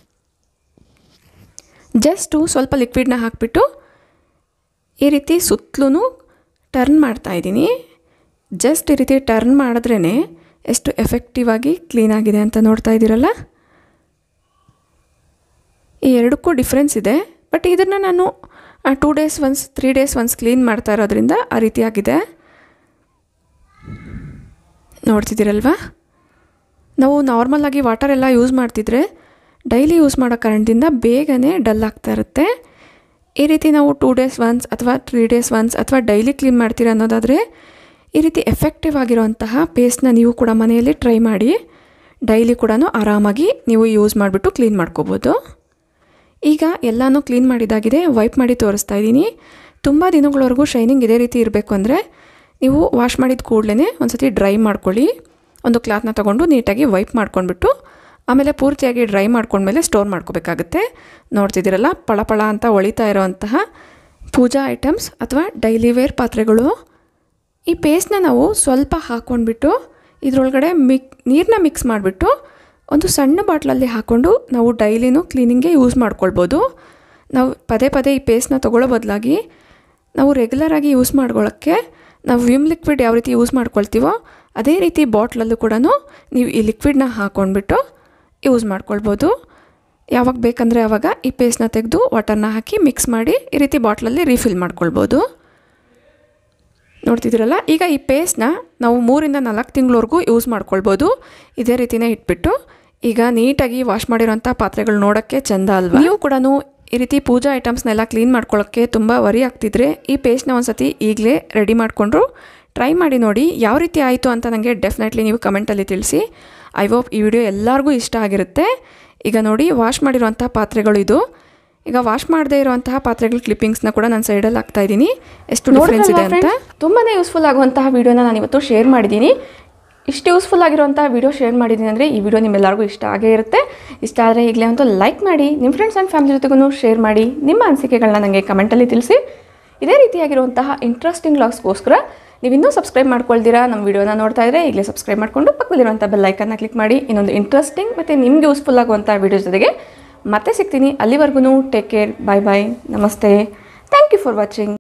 ಜಸ್ಟು ಸ್ವಲ್ಪ ಲಿಕ್ವಿಡ್ನ ಹಾಕಿಬಿಟ್ಟು ಈ ರೀತಿ ಸುತ್ತಲೂ ಟರ್ನ್ ಮಾಡ್ತಾಯಿದ್ದೀನಿ ಜಸ್ಟ್ ಈ ರೀತಿ ಟರ್ನ್ ಮಾಡಿದ್ರೇ ಎಷ್ಟು ಎಫೆಕ್ಟಿವ್ ಆಗಿ ಕ್ಲೀನ್ ಆಗಿದೆ ಅಂತ ನೋಡ್ತಾ ಇದ್ದೀರಲ್ಲ ಈ ಎರಡಕ್ಕೂ ಡಿಫ್ರೆನ್ಸ್ ಇದೆ ಬಟ್ ಇದನ್ನು ನಾನು two days once three days once clean ಮಾಡ್ತಾ ಇರೋದ್ರಿಂದ ಆ ರೀತಿ ಆಗಿದೆ ನೋಡ್ತಿದ್ದೀರಲ್ವಾ ನಾವು ನಾರ್ಮಲಾಗಿ ವಾಟರ್ ಎಲ್ಲ ಯೂಸ್ ಮಾಡ್ತಿದ್ರೆ ಡೈಲಿ ಯೂಸ್ ಮಾಡೋ ಕಾರಣದಿಂದ ಬೇಗನೆ ಡಲ್ ಆಗ್ತಾ ಇರುತ್ತೆ ಈ ರೀತಿ ನಾವು ಟೂ ಡೇಸ್ ಒನ್ಸ್ ಅಥವಾ ತ್ರೀ ಡೇಸ್ ಒನ್ಸ್ ಅಥವಾ ಡೈಲಿ ಕ್ಲೀನ್ ಮಾಡ್ತೀರ ಅನ್ನೋದಾದರೆ ಈ ರೀತಿ ಎಫೆಕ್ಟಿವ್ ಆಗಿರುವಂತಹ ಪೇಸ್ಟ್ನ ನೀವು ಕೂಡ ಮನೆಯಲ್ಲಿ ಟ್ರೈ ಮಾಡಿ ಡೈಲಿ ಕೂಡ ಆರಾಮಾಗಿ ನೀವು ಯೂಸ್ ಮಾಡಿಬಿಟ್ಟು ಕ್ಲೀನ್ ಮಾಡ್ಕೋಬೋದು ಈಗ ಎಲ್ಲನೂ ಕ್ಲೀನ್ ಮಾಡಿದಾಗಿದೆ ವೈಪ್ ಮಾಡಿ ತೋರಿಸ್ತಾ ಇದ್ದೀನಿ ತುಂಬ ದಿನಗಳವರೆಗೂ ಶೈನಿಂಗ್ ಇದೇ ರೀತಿ ಇರಬೇಕು ಅಂದರೆ ನೀವು ವಾಶ್ ಮಾಡಿದ ಕೂಡಲೇ ಒಂದು ಸತಿ ಡ್ರೈ ಮಾಡ್ಕೊಳ್ಳಿ ಒಂದು ಕ್ಲಾತ್ನ ತೊಗೊಂಡು ನೀಟಾಗಿ ವೈಪ್ ಮಾಡ್ಕೊಂಡ್ಬಿಟ್ಟು ಆಮೇಲೆ ಪೂರ್ತಿಯಾಗಿ ಡ್ರೈ ಮಾಡ್ಕೊಂಡ್ಮೇಲೆ ಸ್ಟೋರ್ ಮಾಡ್ಕೋಬೇಕಾಗುತ್ತೆ ನೋಡ್ತಿದ್ದೀರಲ್ಲ ಪಳಪಳ ಅಂತ ಹೊಳಿತಾ ಇರೋವಂತಹ ಪೂಜಾ ಐಟಮ್ಸ್ ಅಥವಾ ಡೈಲಿ ವೇರ್ ಪಾತ್ರೆಗಳು ಈ ಪೇಸ್ಟ್ನ ನಾವು ಸ್ವಲ್ಪ ಹಾಕ್ಕೊಂಡ್ಬಿಟ್ಟು ಇದರೊಳಗಡೆ ಮಿಕ್ ನೀರನ್ನ ಮಿಕ್ಸ್ ಮಾಡಿಬಿಟ್ಟು ಒಂದು ಸಣ್ಣ ಬಾಟ್ಲಲ್ಲಿ ಹಾಕ್ಕೊಂಡು ನಾವು ಡೈಲಿನೂ ಕ್ಲೀನಿಂಗ್ಗೆ ಯೂಸ್ ಮಾಡ್ಕೊಳ್ಬೋದು ನಾವು ಪದೇ ಪದೇ ಈ ಪೇಸ್ಟ್ನ ತೊಗೊಳ್ಳೋ ಬದಲಾಗಿ ನಾವು ರೆಗ್ಯುಲರಾಗಿ ಯೂಸ್ ಮಾಡ್ಕೊಳ್ಳೋಕ್ಕೆ ನಾವು ವಿಮ್ ಲಿಕ್ವಿಡ್ ಯಾವ ರೀತಿ ಯೂಸ್ ಮಾಡ್ಕೊಳ್ತೀವೋ ಅದೇ ರೀತಿ ಬಾಟ್ಲಲ್ಲೂ ಕೂಡ ನೀವು ಈ ಲಿಕ್ವಿಡ್ನ ಹಾಕ್ಕೊಂಡ್ಬಿಟ್ಟು ಯೂಸ್ ಮಾಡ್ಕೊಳ್ಬೋದು ಯಾವಾಗ ಬೇಕಂದರೆ ಆವಾಗ ಈ ಪೇಸ್ಟ್ನ ತೆಗೆದು ವಾಟರ್ನ ಹಾಕಿ ಮಿಕ್ಸ್ ಮಾಡಿ ಈ ರೀತಿ ಬಾಟ್ಲಲ್ಲಿ ರೀಫಿಲ್ ಮಾಡ್ಕೊಳ್ಬೋದು ನೋಡ್ತಿದ್ದೀರಲ್ಲ ಈಗ ಈ ಪೇಸ್ಟ್ನ ನಾವು ಮೂರಿಂದ ನಾಲ್ಕು ತಿಂಗಳವರೆಗೂ ಯೂಸ್ ಮಾಡ್ಕೊಳ್ಬೋದು ಇದೇ ರೀತಿನೇ ಇಟ್ಬಿಟ್ಟು ಈಗ ನೀಟಾಗಿ ವಾಶ್ ಮಾಡಿರೋಂಥ ಪಾತ್ರೆಗಳು ನೋಡೋಕ್ಕೆ ಚೆಂದ ಅಲ್ವಾ ನೀವು ಕೂಡ ಈ ರೀತಿ ಪೂಜಾ ಐಟಮ್ಸ್ನೆಲ್ಲ ಕ್ಲೀನ್ ಮಾಡ್ಕೊಳ್ಳೋಕ್ಕೆ ತುಂಬ ವರಿ ಆಗ್ತಿದ್ರೆ ಈ ಪೇಸ್ಟ್ನ ಒಂದು ಸತಿ ಈಗಲೇ ರೆಡಿ ಮಾಡಿಕೊಂಡ್ರು ಟ್ರೈ ಮಾಡಿ ನೋಡಿ ಯಾವ ರೀತಿ ಆಯಿತು ಅಂತ ನನಗೆ ಡೆಫಿನೆಟ್ಲಿ ನೀವು ಕಮೆಂಟಲ್ಲಿ ತಿಳಿಸಿ ಐ ಹೋಪ್ ಈ ವಿಡಿಯೋ ಎಲ್ಲರಿಗೂ ಇಷ್ಟ ಆಗಿರುತ್ತೆ ಈಗ ನೋಡಿ ವಾಶ್ ಮಾಡಿರೋಂಥ ಪಾತ್ರೆಗಳು ಇದು ಈಗ ವಾಶ್ ಮಾಡದೇ ಇರುವಂತಹ ಪಾತ್ರೆಗಳ ಕ್ಲಿಪ್ಪಿಂಗ್ಸ್ನ ಕೂಡ ನಾನು ಸೈಡಲ್ಲಿ ಹಾಕ್ತಾ ಇದ್ದೀನಿ ಎಷ್ಟು ಡಿಫ್ರೆನ್ಸ್ ಇದೆ ಅಂತ ತುಂಬಾ ಯೂಸ್ಫುಲ್ ಆಗುವಂತಹ ವಿಡಿಯೋನ ನಾನು ಇವತ್ತು ಶೇರ್ ಮಾಡಿದ್ದೀನಿ ಇಷ್ಟು ಯೂಸ್ಫುಲ್ ಆಗಿರುವಂಥ ವಿಡಿಯೋ ಶೇರ್ ಮಾಡಿದ್ದೀನಿ ಅಂದರೆ ಈ ವಿಡಿಯೋ ನಿಮ್ಮೆಲ್ಲರಿಗೂ ಇಷ್ಟ ಆಗೇ ಇರುತ್ತೆ ಇಷ್ಟ ಆದರೆ ಈಗಲೇ ಒಂದು ಲೈಕ್ ಮಾಡಿ ನಿಮ್ಮ ಫ್ರೆಂಡ್ಸ್ ಆ್ಯಂಡ್ ಫ್ಯಾಮಿಲಿ ಜೊತೆಗೂ ಶೇರ್ ಮಾಡಿ ನಿಮ್ಮ ಅನಿಸಿಕೆಗಳನ್ನ ನನಗೆ ಕಮೆಂಟಲ್ಲಿ ತಿಳಿಸಿ ಇದೇ ರೀತಿಯಾಗಿರುವಂತಹ ಇಂಟ್ರೆಸ್ಟಿಂಗ್ ಲಾಗ್ಸ್ಗೋಸ್ಕರ ನೀವು ಇನ್ನೂ ಸಬ್ಸ್ಕ್ರೈಬ್ ಮಾಡ್ಕೊಳ್ತೀರಾ ನಮ್ಮ ವಿಡಿಯೋನ ನೋಡ್ತಾ ಇದ್ದರೆ ಈಗಲೇ ಸಬ್ಸ್ಕ್ರೈಬ್ ಮಾಡಿಕೊಂಡು ಪಕ್ಕದಲ್ಲಿರುವಂಥ ಬೆಲ್ ಐಕನ್ನ ಕ್ಲಿಕ್ ಮಾಡಿ ಇನ್ನೊಂದು ಇಂಟ್ರೆಸ್ಟಿಂಗ್ ಮತ್ತು ನಿಮ್ಗೆ ಯೂಸ್ಫುಲ್ ಆಗುವಂಥ ವಿಡಿಯೋ ಜೊತೆಗೆ ಮತ್ತೆ ಸಿಗ್ತೀನಿ ಅಲ್ಲಿವರೆಗೂ ಟೇಕ್ ಕೇರ್ ಬಾಯ್ ಬಾಯ್ ನಮಸ್ತೆ ಥ್ಯಾಂಕ್ ಯು ಫಾರ್ ವಾಚಿಂಗ್